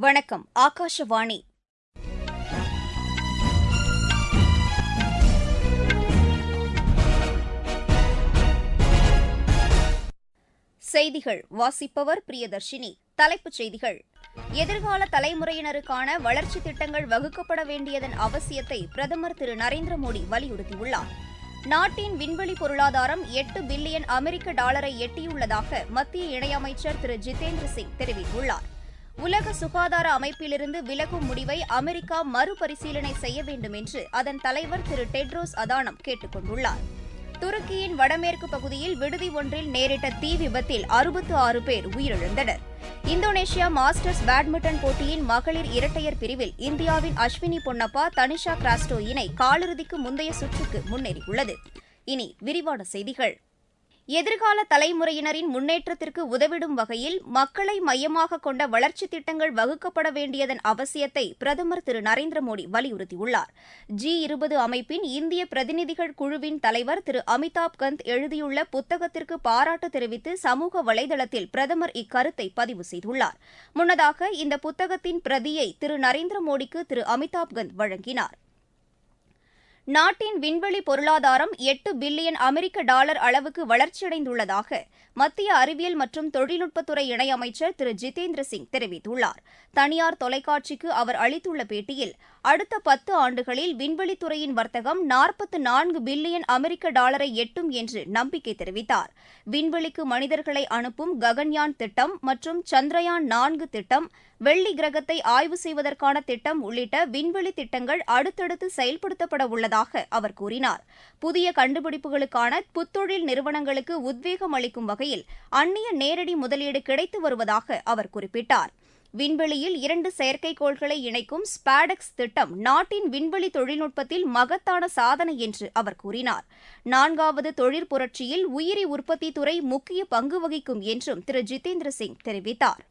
வணக்கம் ஆகாஷவாணி செய்திகள் வாசிப்பவர் பிரியதர்ஷினி தலைப்புச் செய்திகள் எதிர்கால தலைமுறையினருக்கான வளர்ச்சி திட்டங்கள் வகுக்கப்பட வேண்டியதன் அவசியத்தை பிரதமர் திரு நரேந்திர மோடி வலியுறுத்தியுள்ளார் நாட்டின் விண்வெளி பொருளாதாரம் எட்டு பில்லியன் அமெரிக்க டாலரை எட்டியுள்ளதாக மத்திய இணையமைச்சர் திரு ஜிதேந்திர சிங் தெரிவித்துள்ளார் உலக சுகாதார அமைப்பிலிருந்து விலகும் முடிவை அமெரிக்கா மறுபரிசீலனை செய்ய வேண்டும் என்று அதன் தலைவர் திரு டெட்ரோஸ் அதானம் கேட்டுக் கொண்டுள்ளார் துருக்கியின் வடமேற்கு பகுதியில் விடுதி ஒன்றில் நேரிட்ட தீ விபத்தில் அறுபத்து ஆறு பேர் உயிரிழந்தனர் இந்தோனேஷியா மாஸ்டர்ஸ் பேட்மிண்டன் போட்டியின் மகளிர் இரட்டையர் பிரிவில் இந்தியாவின் அஸ்வினி பொன்னப்பா தனிஷா கிராஸ்டோ இணை காலிறுதிக்கு முந்தைய சுற்றுக்கு முன்னேறியுள்ளது இனி விரிவான செய்திகள் எதிர்கால தலைமுறையினரின் முன்னேற்றத்திற்கு உதவிடும் வகையில் மக்களை மையமாக கொண்ட வளர்ச்சித் திட்டங்கள் வகுக்கப்பட வேண்டியதன் அவசியத்தை பிரதமர் திரு நரேந்திர மோடி வலியுறுத்தியுள்ளார் ஜி இருபது அமைப்பின் இந்திய பிரதிநிதிகள் குழுவின் தலைவர் திரு அமிதாப் கந்த் எழுதியுள்ள புத்தகத்திற்கு பாராட்டு தெரிவித்து சமூக வலைதளத்தில் பிரதமர் இக்கருத்தை பதிவு செய்துள்ளார் முன்னதாக இந்த புத்தகத்தின் பிரதியை திரு நரேந்திர மோடிக்கு திரு அமிதாப் கந்த் வழங்கினார் நாட்டின் விண்வெளி பொருளாதாரம் எட்டு பில்லியன் அமெரிக்க டாலர் அளவுக்கு வளர்ச்சியடைந்துள்ளதாக மத்திய அறிவியல் மற்றும் தொழில்நுட்பத்துறை இணையமைச்சர் திரு ஜிதேந்திர சிங் தெரிவித்துள்ளார் தனியார் தொலைக்காட்சிக்கு அவர் அளித்துள்ள பேட்டியில் அடுத்த பத்து ஆண்டுகளில் விண்வெளித்துறையின் வர்த்தகம் நாற்பத்து நான்கு பில்லியன் அமெரிக்க டாலரை எட்டும் என்று நம்பிக்கை தெரிவித்தார் விண்வெளிக்கு மனிதர்களை அனுப்பும் ககன்யான் திட்டம் மற்றும் சந்திரயான் நான்கு திட்டம் வெள்ளி கிரகத்தை ஆய்வு செய்வதற்கான திட்டம் உள்ளிட்ட விண்வெளி திட்டங்கள் அடுத்தடுத்து செயல்படுத்தப்பட உள்ளதாக அவர் கூறினார் புதிய கண்டுபிடிப்புகளுக்கான புத்தொழில் நிறுவனங்களுக்கு உத்வேகம் அளிக்கும் வகையில் அந்நிய நேரடி முதலீடு கிடைத்து வருவதாக அவர் குறிப்பிட்டார் விண்வெளியில் இரண்டு செயற்கைக்கோள்களை இணைக்கும் ஸ்பாடெக்ஸ் திட்டம் நாட்டின் விண்வெளி தொழில்நுட்பத்தில் மகத்தான சாதனை என்று அவர் கூறினார் நான்காவது தொழிற் புரட்சியில் உயிரி உற்பத்தி துறை முக்கிய பங்கு வகிக்கும் என்றும் திரு ஜிதேந்திர சிங் தெரிவித்தார்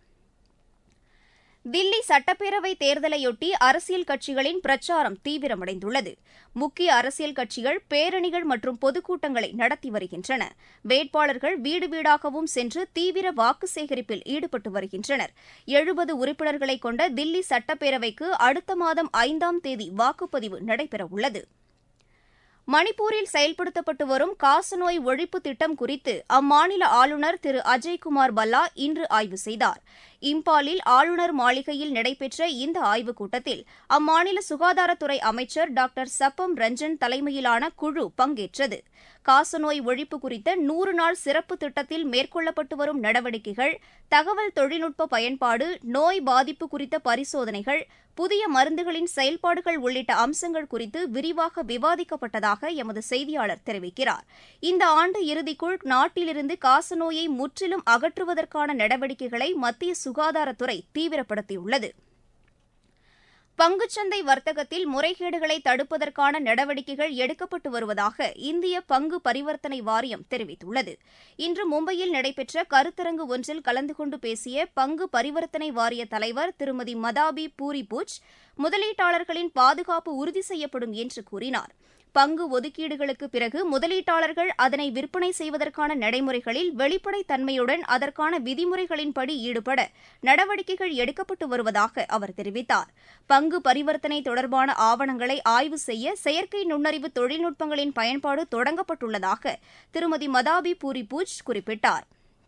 தில்லி சட்டப்பேரவை தேர்தலையொட்டி அரசியல் கட்சிகளின் பிரச்சாரம் தீவிரமடைந்துள்ளது முக்கிய அரசியல் கட்சிகள் பேரணிகள் மற்றும் பொதுக்கூட்டங்களை நடத்தி வருகின்றன வேட்பாளர்கள் வீடு வீடாகவும் சென்று தீவிர வாக்கு சேகரிப்பில் ஈடுபட்டு வருகின்றனர் எழுபது உறுப்பினர்களை கொண்ட தில்லி சட்டப்பேரவைக்கு அடுத்த மாதம் ஐந்தாம் தேதி வாக்குப்பதிவு நடைபெறவுள்ளது மணிப்பூரில் செயல்படுத்தப்பட்டு வரும் காசநோய் ஒழிப்பு திட்டம் குறித்து அம்மாநில ஆளுநர் திரு அஜய்குமார் பல்லா இன்று ஆய்வு செய்தார் இம்பாலில் ஆளுநர் மாளிகையில் நடைபெற்ற இந்த ஆய்வுக் கூட்டத்தில் அம்மாநில சுகாதாரத்துறை அமைச்சர் டாக்டர் சப்பம் ரஞ்சன் தலைமையிலான குழு பங்கேற்றது காசநோய் ஒழிப்பு குறித்த நூறு நாள் சிறப்பு திட்டத்தில் மேற்கொள்ளப்பட்டு வரும் நடவடிக்கைகள் தகவல் தொழில்நுட்ப பயன்பாடு நோய் பாதிப்பு குறித்த பரிசோதனைகள் புதிய மருந்துகளின் செயல்பாடுகள் உள்ளிட்ட அம்சங்கள் குறித்து விரிவாக விவாதிக்கப்பட்டதாக எமது செய்தியாளர் தெரிவிக்கிறார் இந்த ஆண்டு இறுதிக்குள் நாட்டிலிருந்து காசநோயை முற்றிலும் அகற்றுவதற்கான நடவடிக்கைகளை மத்திய சுகாதாரத்துறை தீவிரப்படுத்தியுள்ளது பங்குச்சந்தை வர்த்தகத்தில் முறைகேடுகளை தடுப்பதற்கான நடவடிக்கைகள் எடுக்கப்பட்டு வருவதாக இந்திய பங்கு பரிவர்த்தனை வாரியம் தெரிவித்துள்ளது இன்று மும்பையில் நடைபெற்ற கருத்தரங்கு ஒன்றில் கலந்து கொண்டு பேசிய பங்கு பரிவர்த்தனை வாரிய தலைவர் திருமதி மதாபி பூரிபூச் முதலீட்டாளர்களின் பாதுகாப்பு உறுதி செய்யப்படும் என்று கூறினார் பங்கு ஒதுக்கீடுகளுக்கு பிறகு முதலீட்டாளர்கள் அதனை விற்பனை செய்வதற்கான நடைமுறைகளில் வெளிப்படைத்தன்மையுடன் அதற்கான விதிமுறைகளின்படி ஈடுபட நடவடிக்கைகள் எடுக்கப்பட்டு வருவதாக அவர் தெரிவித்தார் பங்கு பரிவர்த்தனை தொடர்பான ஆவணங்களை ஆய்வு செய்ய செயற்கை நுண்ணறிவு தொழில்நுட்பங்களின் பயன்பாடு தொடங்கப்பட்டுள்ளதாக திருமதி மதாபி பூரிபூஜ் குறிப்பிட்டார்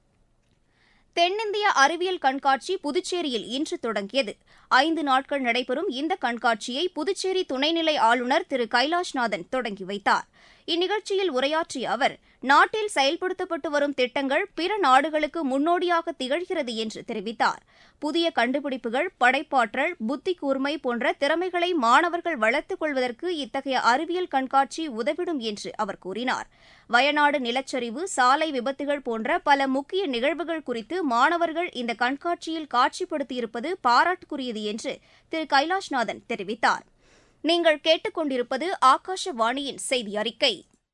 தென்னிந்திய அறிவியல் கண்காட்சி புதுச்சேரியில் இன்று தொடங்கியது ஐந்து நாட்கள் நடைபெறும் இந்த கண்காட்சியை புதுச்சேரி துணைநிலை ஆளுநர் திரு கைலாஷ்நாதன் தொடங்கி வைத்தார் இந்நிகழ்ச்சியில் உரையாற்றிய அவர் நாட்டில் செயல்படுத்தப்பட்டு வரும் திட்டங்கள் பிற நாடுகளுக்கு முன்னோடியாக திகழ்கிறது என்று தெரிவித்தார் புதிய கண்டுபிடிப்புகள் படைப்பாற்றல் புத்தி கூர்மை போன்ற திறமைகளை மாணவர்கள் வளர்த்துக் கொள்வதற்கு இத்தகைய அறிவியல் கண்காட்சி உதவிடும் என்று அவர் கூறினார் வயநாடு நிலச்சரிவு சாலை விபத்துகள் போன்ற பல முக்கிய நிகழ்வுகள் குறித்து மாணவர்கள் இந்த கண்காட்சியில் காட்சிப்படுத்தியிருப்பது பாராட்டுக்குரியது என்று திரு கைலாஷ்நாதன் தெரிவித்தார் நீங்கள் கேட்டுக்கொண்டிருப்பது ஆகாஷவாணியின் செய்தி அறிக்கை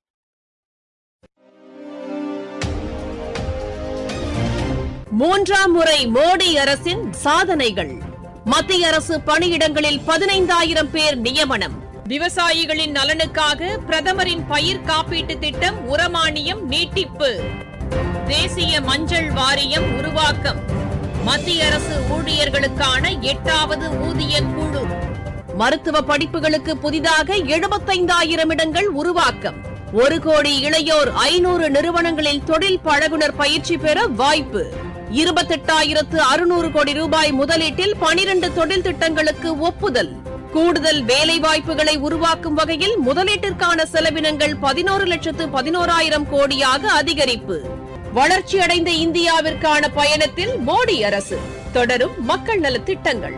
மூன்றாம் முறை மோடி அரசின் சாதனைகள் மத்திய அரசு பணியிடங்களில் பதினைந்தாயிரம் பேர் நியமனம் விவசாயிகளின் நலனுக்காக பிரதமரின் பயிர் காப்பீட்டு திட்டம் உரமானியம் நீட்டிப்பு தேசிய மஞ்சள் வாரியம் உருவாக்கம் மத்திய அரசு ஊழியர்களுக்கான எட்டாவது ஊதிய குழு மருத்துவ படிப்புகளுக்கு புதிதாக எழுபத்தைந்தாயிரம் இடங்கள் உருவாக்கம் ஒரு கோடி இளையோர் ஐநூறு நிறுவனங்களில் தொழில் பழகுனர் பயிற்சி பெற வாய்ப்பு இருபத்தெட்டாயிரத்து அறுநூறு கோடி ரூபாய் முதலீட்டில் பனிரண்டு தொழில் திட்டங்களுக்கு ஒப்புதல் கூடுதல் வேலைவாய்ப்புகளை உருவாக்கும் வகையில் முதலீட்டிற்கான செலவினங்கள் பதினோரு லட்சத்து பதினோராயிரம் கோடியாக அதிகரிப்பு வளர்ச்சியடைந்த இந்தியாவிற்கான பயணத்தில் மோடி அரசு தொடரும் மக்கள் நலத் திட்டங்கள்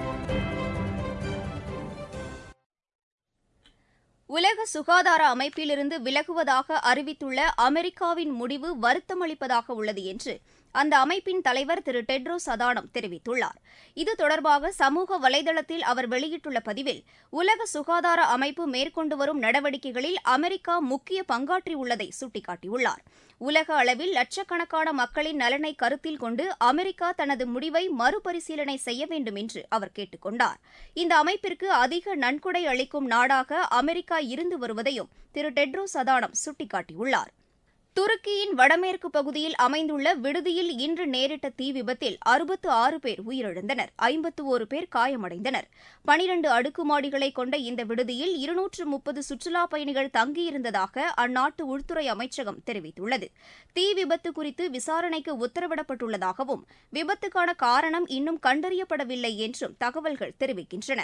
உலக சுகாதார அமைப்பிலிருந்து விலகுவதாக அறிவித்துள்ள அமெரிக்காவின் முடிவு வருத்தமளிப்பதாக உள்ளது என்று அந்த அமைப்பின் தலைவர் திரு டெட்ரோஸ் அதானம் தெரிவித்துள்ளார் இது தொடர்பாக சமூக வலைதளத்தில் அவர் வெளியிட்டுள்ள பதிவில் உலக சுகாதார அமைப்பு மேற்கொண்டு வரும் நடவடிக்கைகளில் அமெரிக்கா முக்கிய பங்காற்றியுள்ளதை சுட்டிக்காட்டியுள்ளார் உலக அளவில் லட்சக்கணக்கான மக்களின் நலனை கருத்தில் கொண்டு அமெரிக்கா தனது முடிவை மறுபரிசீலனை செய்ய வேண்டும் என்று அவர் கேட்டுக் கொண்டார் இந்த அமைப்பிற்கு அதிக நன்கொடை அளிக்கும் நாடாக அமெரிக்கா இருந்து வருவதையும் திரு டெட்ரோஸ் அதானம் சுட்டிக்காட்டியுள்ளார் துருக்கியின் வடமேற்கு பகுதியில் அமைந்துள்ள விடுதியில் இன்று நேரிட்ட தீ விபத்தில் அறுபத்து ஆறு பேர் உயிரிழந்தனர் ஐம்பத்து ஒரு பேர் காயமடைந்தனர் பனிரண்டு அடுக்குமாடிகளை கொண்ட இந்த விடுதியில் இருநூற்று முப்பது சுற்றுலாப் பயணிகள் தங்கியிருந்ததாக அந்நாட்டு உள்துறை அமைச்சகம் தெரிவித்துள்ளது தீ விபத்து குறித்து விசாரணைக்கு உத்தரவிடப்பட்டுள்ளதாகவும் விபத்துக்கான காரணம் இன்னும் கண்டறியப்படவில்லை என்றும் தகவல்கள் தெரிவிக்கின்றன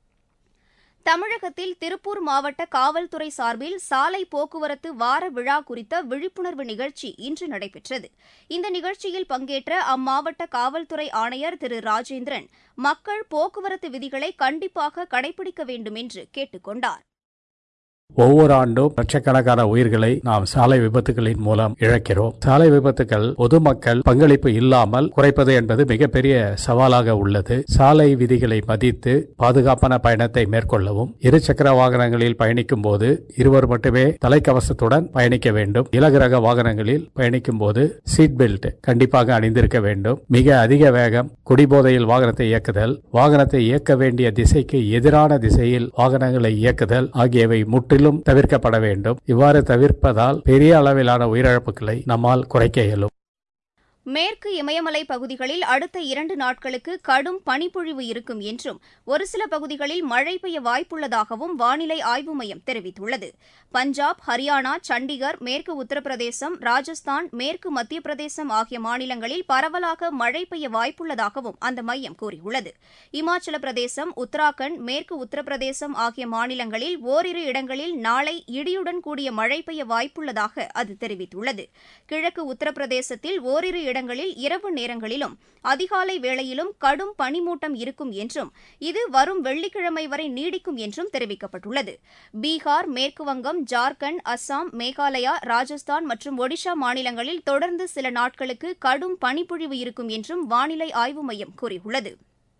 தமிழகத்தில் திருப்பூர் மாவட்ட காவல்துறை சார்பில் சாலை போக்குவரத்து வார விழா குறித்த விழிப்புணர்வு நிகழ்ச்சி இன்று நடைபெற்றது இந்த நிகழ்ச்சியில் பங்கேற்ற அம்மாவட்ட காவல்துறை ஆணையர் திரு ராஜேந்திரன் மக்கள் போக்குவரத்து விதிகளை கண்டிப்பாக கடைபிடிக்க வேண்டும் என்று கேட்டுக் கொண்டார் ஒவ்வொரு ஆண்டும் லட்சக்கணக்கான உயிர்களை நாம் சாலை விபத்துகளின் மூலம் இழக்கிறோம் சாலை விபத்துகள் பொதுமக்கள் பங்களிப்பு இல்லாமல் குறைப்பது என்பது மிகப்பெரிய சவாலாக உள்ளது சாலை விதிகளை மதித்து பாதுகாப்பான பயணத்தை மேற்கொள்ளவும் இருசக்கர வாகனங்களில் பயணிக்கும் போது இருவர் மட்டுமே தலைக்கவசத்துடன் பயணிக்க வேண்டும் இலகுரக வாகனங்களில் பயணிக்கும் போது சீட் பெல்ட் கண்டிப்பாக அணிந்திருக்க வேண்டும் மிக அதிக வேகம் குடிபோதையில் வாகனத்தை இயக்குதல் வாகனத்தை இயக்க வேண்டிய திசைக்கு எதிரான திசையில் வாகனங்களை இயக்குதல் ஆகியவை முற்றிலும் தவிர்க்கப்பட வேண்டும் இவ்வாறு தவிர்ப்பதால் பெரிய அளவிலான உயிரிழப்புகளை நம்மால் குறைக்க இயலும் மேற்கு இமயமலை பகுதிகளில் அடுத்த இரண்டு நாட்களுக்கு கடும் பனிப்பொழிவு இருக்கும் என்றும் ஒரு சில பகுதிகளில் மழை பெய்ய வாய்ப்புள்ளதாகவும் வானிலை ஆய்வு மையம் தெரிவித்துள்ளது பஞ்சாப் ஹரியானா சண்டிகர் மேற்கு உத்தரப்பிரதேசம் ராஜஸ்தான் மேற்கு மத்திய பிரதேசம் ஆகிய மாநிலங்களில் பரவலாக மழை பெய்ய வாய்ப்புள்ளதாகவும் அந்த மையம் கூறியுள்ளது இமாச்சல பிரதேசம் உத்தராகண்ட் மேற்கு உத்தரப்பிரதேசம் ஆகிய மாநிலங்களில் ஓரிரு இடங்களில் நாளை இடியுடன் கூடிய மழை பெய்ய வாய்ப்புள்ளதாக அது தெரிவித்துள்ளது கிழக்கு உத்தரப்பிரதேசத்தில் ஓரிரு இடங்களில் இரவு நேரங்களிலும் அதிகாலை வேளையிலும் கடும் பனிமூட்டம் இருக்கும் என்றும் இது வரும் வெள்ளிக்கிழமை வரை நீடிக்கும் என்றும் தெரிவிக்கப்பட்டுள்ளது பீகார் மேற்குவங்கம் ஜார்க்கண்ட் அஸ்ஸாம் மேகாலயா ராஜஸ்தான் மற்றும் ஒடிஷா மாநிலங்களில் தொடர்ந்து சில நாட்களுக்கு கடும் பனிப்பொழிவு இருக்கும் என்றும் வானிலை ஆய்வு மையம் கூறியுள்ளது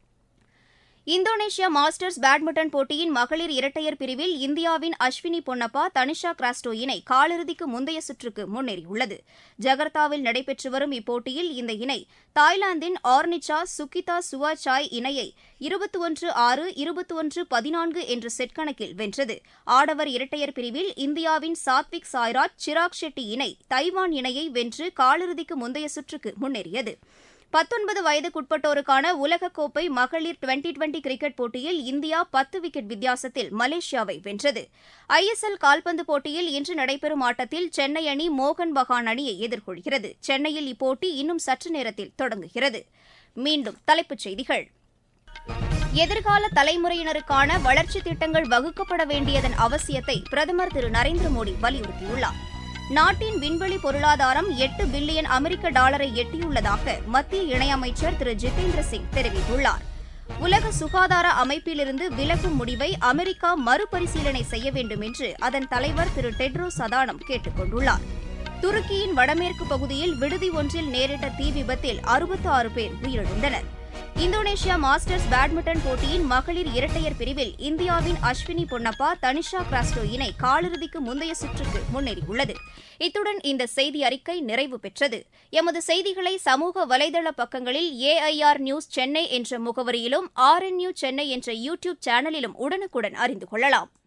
இந்தோனேஷியா மாஸ்டர்ஸ் பேட்மிண்டன் போட்டியின் மகளிர் இரட்டையர் பிரிவில் இந்தியாவின் அஸ்வினி பொன்னப்பா தனிஷா கிராஸ்டோ இணை காலிறுதிக்கு முந்தைய சுற்றுக்கு முன்னேறியுள்ளது ஜகர்த்தாவில் நடைபெற்று வரும் இப்போட்டியில் இந்த இணை தாய்லாந்தின் ஆர்னிச்சா சுகிதா சுவாசாய் இணையை இருபத்தி ஒன்று ஆறு இருபத்தி ஒன்று பதினான்கு என்ற செட் கணக்கில் வென்றது ஆடவர் இரட்டையர் பிரிவில் இந்தியாவின் சாத்விக் சாய்ராஜ் சிராக் ஷெட்டி இணை தைவான் இணையை வென்று காலிறுதிக்கு முந்தைய சுற்றுக்கு முன்னேறியது பத்தொன்பது வயதுக்குட்பட்டோருக்கான உலகக்கோப்பை மகளிர் டுவெண்டி டுவெண்டி கிரிக்கெட் போட்டியில் இந்தியா பத்து விக்கெட் வித்தியாசத்தில் மலேசியாவை வென்றது ஐஎஸ்எல் கால்பந்து போட்டியில் இன்று நடைபெறும் ஆட்டத்தில் சென்னை அணி மோகன் பகான் அணியை எதிர்கொள்கிறது சென்னையில் இப்போட்டி இன்னும் சற்று நேரத்தில் தொடங்குகிறது மீண்டும் தலைப்புச் செய்திகள் எதிர்கால தலைமுறையினருக்கான வளர்ச்சித் திட்டங்கள் வகுக்கப்பட வேண்டியதன் அவசியத்தை பிரதமர் திரு நரேந்திர மோடி வலியுறுத்தியுள்ளார் நாட்டின் விண்வெளி பொருளாதாரம் எட்டு பில்லியன் அமெரிக்க டாலரை எட்டியுள்ளதாக மத்திய இணையமைச்சர் திரு ஜிதேந்திர சிங் தெரிவித்துள்ளார் உலக சுகாதார அமைப்பிலிருந்து விலகும் முடிவை அமெரிக்கா மறுபரிசீலனை செய்ய வேண்டும் என்று அதன் தலைவர் திரு டெட்ரோஸ் அதானம் கேட்டுக் கொண்டுள்ளார் துருக்கியின் வடமேற்கு பகுதியில் விடுதி ஒன்றில் நேரிட்ட தீ விபத்தில் அறுபத்தி ஆறு பேர் உயிரிழந்தனர் இந்தோனேஷியா மாஸ்டர்ஸ் பேட்மிண்டன் போட்டியின் மகளிர் இரட்டையர் பிரிவில் இந்தியாவின் அஸ்வினி பொன்னப்பா தனிஷா கிராஸ்டோ இணை காலிறுதிக்கு முந்தைய சுற்றுக்கு முன்னேறியுள்ளது இத்துடன் இந்த செய்தி அறிக்கை நிறைவு பெற்றது எமது செய்திகளை சமூக வலைதள பக்கங்களில் ஏஐஆர் நியூஸ் சென்னை என்ற முகவரியிலும் ஆர்என்யூ சென்னை என்ற யூ டியூப் சேனலிலும் உடனுக்குடன் அறிந்து கொள்ளலாம்